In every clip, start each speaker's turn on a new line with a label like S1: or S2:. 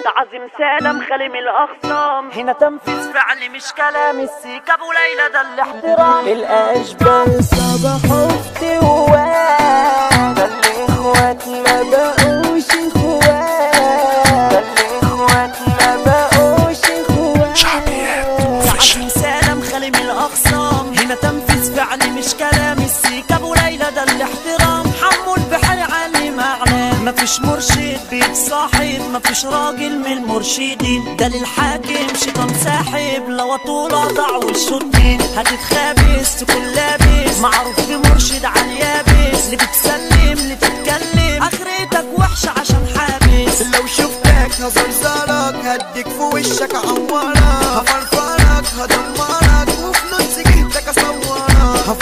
S1: ده عظيم سالم خالي من الاخصام هنا تنفيذ فعل مش كلام السيكا ابو ليلى ده الاحترام
S2: الاشبال صباح افتواه ده الاخوات ما بقوش اخوات ده الاخوات ما بقوش اخوات
S1: ده عظيم سالم خالي من الاخصام هنا تنفيذ فعل مش كلام السيكا ابو ليلى ده الاحترام حمو البحر علي معلم مفيش مرشد بيتصاحب مفيش راجل من المرشدين ده للحاكم شيطان ساحب لو طول قطع والشدين هتتخابس تكون لابس معروف بمرشد على اليابس اللي بتسلم اللي تتكلم اخرتك وحشه عشان حابس
S3: لو شفتك هزرزرك هديك في وشك عورك هفرفرك هدمرك وفي نص جهتك اصورك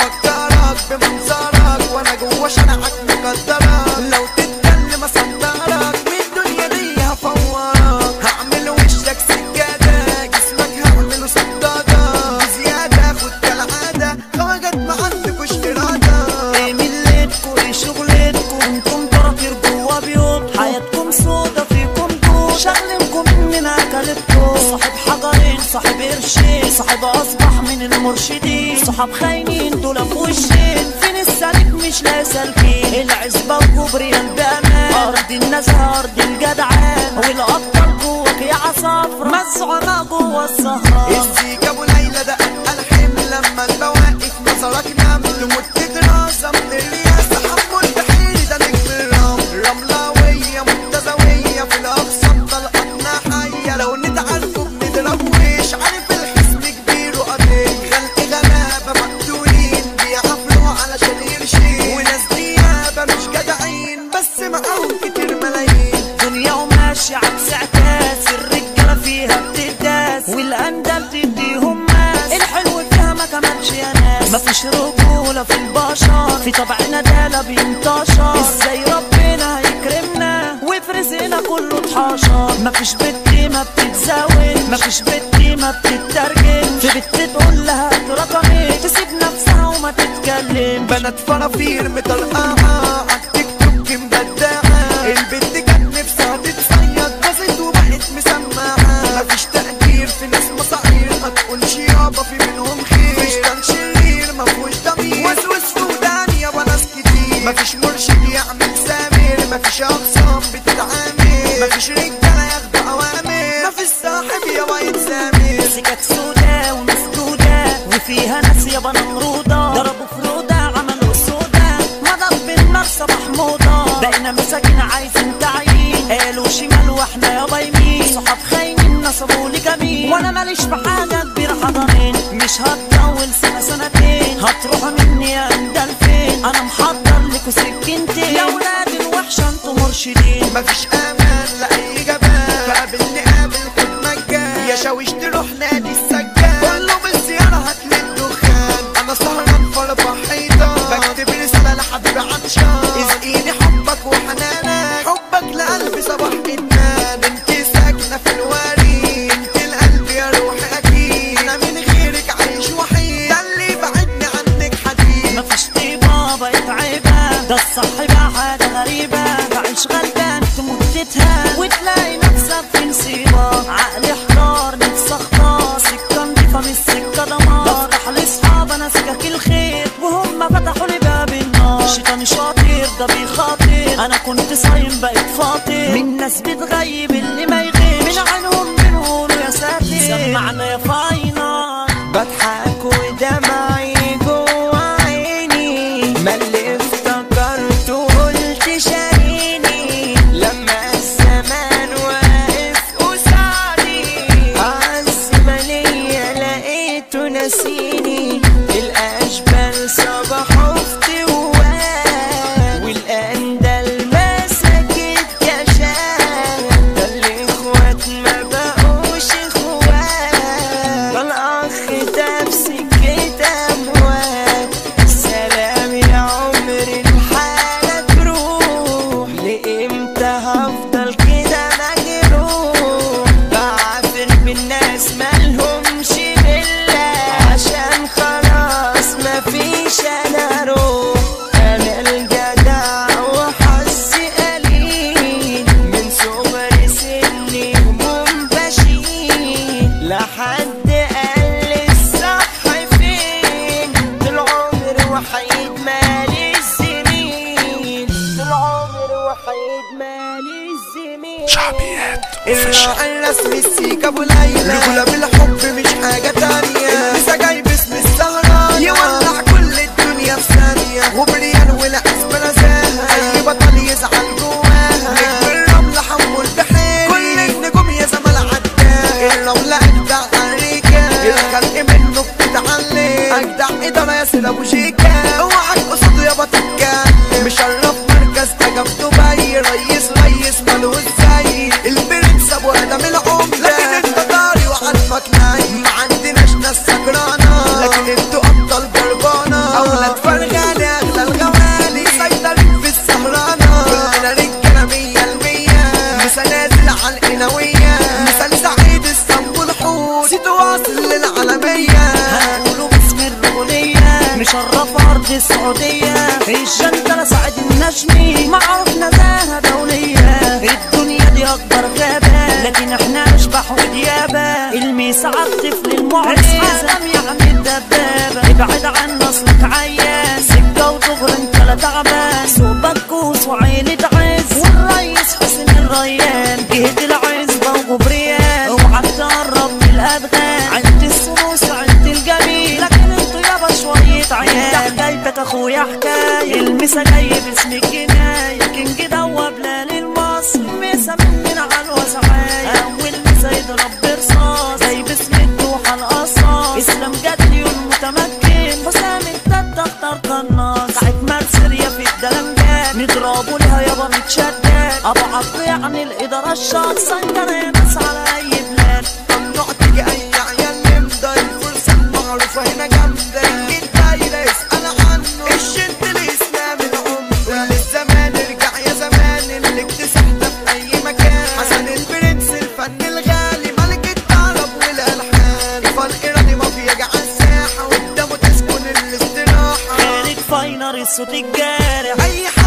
S3: هفكرك بمنظرك وانا جوا شنعك مقدرك لو تتكلم اصدرك والدنيا دي هفورك هعمل وشك سجادة جسمك هعمله صدادة بزيادة خد كالعادة خواجات ما عندكوش إرادة
S1: ايه ملتكوا ايه شغلتكوا انتم طراطير جوا بيوت حياتكم سودا فيكم دود شغلكم مننا اكلتكم صاحب حجرين صاحب قرشين صاحب اصبح من المرشدين صحاب خاينين دول في وشين فين السالك مش لا سالكين العزبة وكوبريان بامان ارض الناس ارض الجدعان والابطال جواك يا عصافرة مسعنا جوا الصحراء
S3: الزيك ابو ليلى ده الحم لما البواقف نظرك نام تموت تدراسة من الرياسة حمو البحيري ده نجم الرمل رملاوية متزاوية في الاقسام طلقتنا حية لو نتعاركوا بنضرب وش عارف الحسم كبير وقضية خلق غلابة مقتولين بيعافروا علشان يرشين وناس ديابة مش جدعين بس معاهم كتير ملايين
S1: دنيا وماشية عكس اعكاس الرجالة فيها بتداس والأندال بتديهم ماس الحلو فيها ما كملش يا ناس مفيش رجولة في البشر في طبعنا ده بينتشر ازاي ربنا هيكرمنا وفي رزقنا كله اتحشر مفيش بنت ما بتتزاوج مفيش بنت ما بتترجم في بنت تقول لها رقمك تسيب نفسها وما تتكلم
S3: بنات فرافير مطرقعة عالتيك توك مبدعة البنت كانت نفسها تتصيد باظت وبقت مسمعة مفيش تقدير في ناس مصاعير ما تقولش يابا في منهم خير مفيش كان شرير مفهوش ضمير وسوس في وداني يابا ناس كتير مفيش مرشد يعمل سامر مفيش أقسام بتتعامل مفيش رجالة ياخدوا أوامر مفيش صاحب يابا يتسامر
S1: سكك سودا ومسدودة وفيها ناس يابا نمرودة ضربوا فرودة عملوا سودا مضى بالنار صباح موضة بقينا مساكين عايزين تعيين قالوا شمال واحنا يابا يمين صحاب خاينين نصبوا لي جميل وانا ماليش في حاجة كبيرة حضرين مش هتطول سنة سنتين هتروحوا مني يا اندال فين انا محضر لكوا سكينتين يا ولاد الوحشة انتوا مرشدين
S3: مفيش امان لاي جبان فقابلني قابل خد مجان يا شاويش تروح نادي السجان كله بالزيارة هاتلي الدخان انا سهران فربح حيطان بكتب رسالة لحبيبي عطشان اسقيني حبك وحنانك حبك لقلبي صباح ادمان انت ساكنة في الوريد انت القلب يا روحي اكيد انا من غيرك عايش وحيد ده اللي بعدني عنك حديد
S1: مفيش طيبة بقت عيبة ده الصح بقى حاجة غريبة بعيش غلبان تموت تتهان وتلاقي نفسك في نصيبة عقلي حجار نفسي اختار سكة نضيفة مش سكة دمار بفتح لاصحاب انا سكك الخير وهم فتحوا لي باب النار شيطاني شاطر ده بيخاطر انا كنت صايم بقيت فاطر من ناس بتغيب اللي ما يغيب من عنهم بنقولوا يا ساتر سمعنا يا فاينل
S2: بضحك ودمعي جوا عيني ما اللي افتكرت وقلت شاريني لما الزمان واقف قصادي أعز ما ليا لقيته ناسيني الأشبال صباحوا افتواه والأندل مسكت كشان ده الإخوات ما بقوش إخوات ده الأخ تاب
S4: شعبيات اوفيشال
S3: الراعي الرسمي السيكا ابو ليلى رجولة بالحب مش حاجة تانية لسه جاي باسم السهران يولع كل الدنيا في ثانية وبريان ولا اسم نزاهة اي بطل يزعل جواها نجم الرمل حمو البحير كل النجوم يا زمال عداها الرمل اجدع امريكا الخلق منه بتتعلم اجدع ادارة يا سيد ابو شيكا اوعك قصاده يابا تتكلم مشرف مركز تجا في دبي ريس ريس مالوش زي البرنس ابو ادم العمدة لكن انت طاري وعلمك نايم ما عندناش ناس سكرانة لكن انتوا ابطال جربانة اولاد فرغانة اغلى الغوالي مسيطرين في السهرانة كلنا رجالة مية المية مسا نازل على القناوية مثال سعيد اسطنبول حوت سيتو واصل للعالمية
S1: هنقوله باسم الرجولية مشرف أرض السعودية الجندلة سعد النجمي معروف نزاهة دولية الدنيا دي أكبر غابة لكن احنا أشبح وديابة الميس على الطفل المعجز عالم يعني الدبابة ابعد عن أصلك عيان سكة وطغر انت لا تعبان سوق بكوس وعيلة عز والريس حسن الريان جهة العزبة وغبريان اوعى تقرب من الأدغال عند السروس عند الجميل لكن انتوا يابا شوية عيال جايبك اخويا حكاية المسا جاي باسم الجناية كينج دوا بلال المصر مسا مننا على الوسعاية أول مسا يضرب برصاص زي باسم الدوحة القصاص اسلام جدلي والمتمكن حسام التالتة اختار قناص ساعة مرسرية في الدلمجات نضربوا لها يابا متشدد أبو عبد يعني الإدارة الشاطسة يا ناس على أي بلاد
S3: ممنوع تيجي اي عيال نمضى الفرصة المعروفة هنا جامدة الجيل دايرة يسأل عنه الشد الاسلام العمدة للزمان ارجع يا زمان اللي اكتسحت في اي مكان حسن البرنس الفن الغالي ملك الطرب والالحان فالايراني ما بيجي على الساحة قدامه تسكن الاستراحة
S1: خارج فاينر الصوت الجارح
S3: اي حد